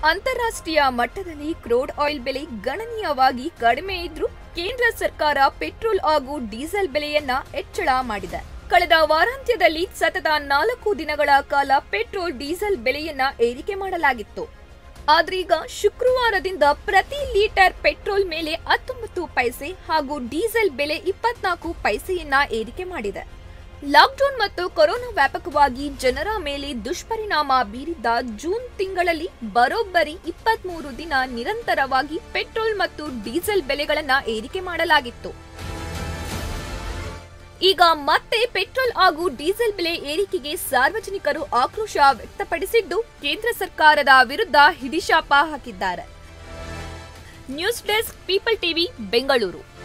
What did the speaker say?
ಅಂತಾರಾಷ್ಟ್ರೀಯ ಮಟ್ಟದಲ್ಲಿ crude oil ಬೆಲೆ ಗಣನೀಯವಾಗಿ ಕಡಿಮೆ ಇದ್ರೂ ಕೇಂದ್ರ ಸರ್ಕಾರ ಪೆಟ್ರೋಲ್ ಹಾಗೂ ಡೀಸೆಲ್ ಬೆಲೆಯನ್ನ ಹೆಚ್ಚಳ ಮಾಡಿದೆ ಕಳೆದ ವಾರಾಂತ್ಯದಲ್ಲಿ ಸತತ ನಾಲ್ಕು ದಿನಗಳ ಕಾಲ ಪೆಟ್ರೋಲ್ ಡೀಸೆಲ್ ಬೆಲೆಯನ್ನ ಏರಿಕೆ ಮಾಡಲಾಗಿತ್ತು ಆದ್ರೀಗ ಶುಕ್ರವಾರದಿಂದ ಪ್ರತಿ ಲೀಟರ್ ಪೆಟ್ರೋಲ್ ಮೇಲೆ ಹತ್ತೊಂಬತ್ತು ಪೈಸೆ ಹಾಗೂ ಡೀಸೆಲ್ ಬೆಲೆ ಇಪ್ಪತ್ನಾಲ್ಕು ಪೈಸೆಯನ್ನ ಏರಿಕೆ ಮಾಡಿದೆ ಲಾಕ್ಡೌನ್ ಮತ್ತು ಕೊರೋನಾ ವ್ಯಾಪಕವಾಗಿ ಜನರ ಮೇಲೆ ದುಷ್ಪರಿಣಾಮ ಬೀರಿದ್ದ ಜೂನ್ ತಿಂಗಳಲ್ಲಿ ಬರೋಬ್ಬರಿ ಇಪ್ಪತ್ಮೂರು ದಿನ ನಿರಂತರವಾಗಿ ಪೆಟ್ರೋಲ್ ಮತ್ತು ಡೀಸೆಲ್ ಬೆಲೆಗಳನ್ನ ಏರಿಕೆ ಮಾಡಲಾಗಿತ್ತು ಈಗ ಮತ್ತೆ ಪೆಟ್ರೋಲ್ ಹಾಗೂ ಡೀಸೆಲ್ ಬೆಲೆ ಏರಿಕೆಗೆ ಸಾರ್ವಜನಿಕರು ಆಕ್ರೋಶ ವ್ಯಕ್ತಪಡಿಸಿದ್ದು ಕೇಂದ್ರ ಸರ್ಕಾರದ ವಿರುದ್ಧ ಹಿಡಿಶಾಪ ಹಾಕಿದ್ದಾರೆ news desk people TV Bengaluru